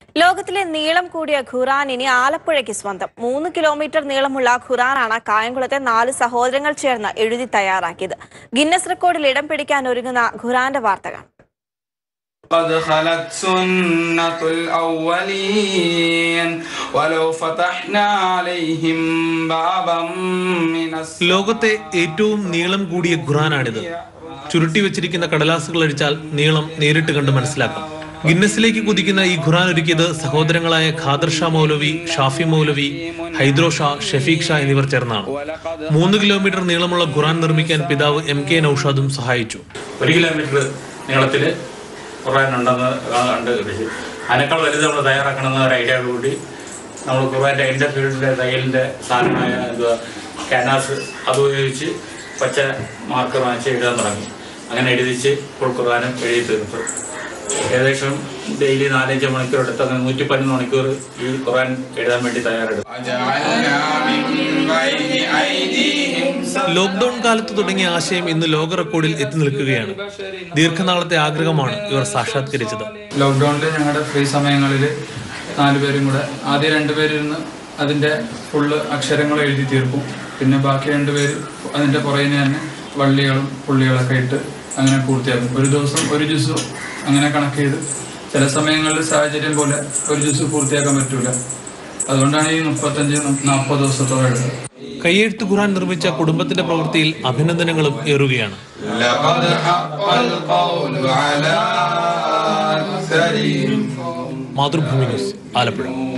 ലോകത്തിലെ നീളം കൂടിയ ഖുറാൻ ഇനി ആലപ്പുഴയ്ക്ക് സ്വന്തം മൂന്ന് കിലോമീറ്റർ നീളമുള്ള ഖുറാനാണ് കായംകുളത്തെ നാല് സഹോദരങ്ങൾ ചേർന്ന് എഴുതി തയ്യാറാക്കിയത് ഗിന്നസ് റെക്കോർഡിൽ ഇടം പിടിക്കാൻ ഒരുങ്ങുന്ന ഖുറാന്റെ വാർത്തകൾ قد خلت سنة الأولين ولو فتحنا عليهم بابا من ലോകത്തെ ഏറ്റവും നീളം കൂടിയ ഖുറാനാണിത് ചുരുട്ടി വെച്ചിരിക്കുന്ന കടലാസുകൾ അടിച്ചാൽ നീളം നേരിട്ട് കണ്ട് മനസ്സിലാക്കാം ഗിന്നസിലേക്ക് കുതിക്കുന്ന ഈ ഖുറാൻ ഒരുക്കിയത് സഹോദരങ്ങളായ ഖാദർ ഷാ മൗലവി ഷാഫി മൗലവി ഹൈദ്രോ ഷാ ഷഫീഖ് ഷാ എന്നിവർ ചേർന്നാണ് മൂന്ന് കിലോമീറ്റർ നീളമുള്ള ഖുറാൻ നിർമ്മിക്കാൻ പിതാവ് എം കെ നൌഷാദും സഹായിച്ചു ഒരു കിലോമീറ്റർ നീളത്തിൽ ഖുർആൻ ഉണ്ടെന്ന് കണ്ട് കിട്ടി അതിനേക്കാൾ വലുത് നമ്മൾ തയ്യാറാക്കണമെന്ന ഒരു ഐഡിയ കൂടി നമ്മൾ ഖുർആൻ്റെ എൻ്റെ ഫീൽഡിൻ്റെ തയ്യലിൻ്റെ സാധനമായ എന്തുവാ ക്യാൻവാസ് അത് ഉപയോഗിച്ച് പച്ച മാർക്കർ വാങ്ങിച്ച് എഴുതാൻ തുടങ്ങി അങ്ങനെ എഴുതിച്ച് ഫുൾ ഖുർആനും എഴുതി തീർത്തു ഏകദേശം ഡെയിലി നാലഞ്ച് മണിക്കൂർ എടുത്ത് അങ്ങനെ നൂറ്റി പതിനൊന്ന് മണിക്കൂർ ഈ ഖുർആൻ എഴുതാൻ വേണ്ടി തയ്യാറെടുത്തു وجعلنا من بين أيديهم ലോക്ക്ഡൌൺ കാലത്ത് തുടങ്ങിയ ആശയം ഇന്ന് ലോക റെക്കോർഡിൽ എത്തി നിൽക്കുകയാണ് ദീർഘനാളത്തെ ആഗ്രഹമാണ് ഇവർ സാക്ഷാത്കരിച്ചത് ലോക്ക്ഡൗണിൽ ഞങ്ങളുടെ ഫ്രീ സമയങ്ങളിൽ നാലുപേരും കൂടെ ആദ്യം രണ്ടുപേരിരുന്ന് അതിൻ്റെ ഫുള്ള് അക്ഷരങ്ങൾ എഴുതി തീർക്കും പിന്നെ ബാക്കി രണ്ടുപേര് അതിൻ്റെ പുറകിന് തന്നെ വള്ളികളും പുള്ളികളൊക്കെ ഇട്ട് അങ്ങനെ പൂർത്തിയാക്കും ഒരു ദിവസം ഒരു ജ്യൂസ് അങ്ങനെ കണക്ക് ചെയ്ത് ചില സമയങ്ങളിൽ സാഹചര്യം പോലെ ഒരു ജ്യൂസ് പൂർത്തിയാക്കാൻ പറ്റൂല അതുകൊണ്ടാണ് ഈ മുപ്പത്തഞ്ച് നാൽപ്പത് ദിവസത്തോളം എടുത്തത് കയ്യെഴുത്ത് ഖുറാൻ നിർമ്മിച്ച കുടുംബത്തിന്റെ പ്രവൃത്തിയിൽ അഭിനന്ദനങ്ങളും ഏറുകയാണ് لقد حق القول على أكثرهم മാതൃഭൂമി ന്യൂസ് ആലപ്പുഴ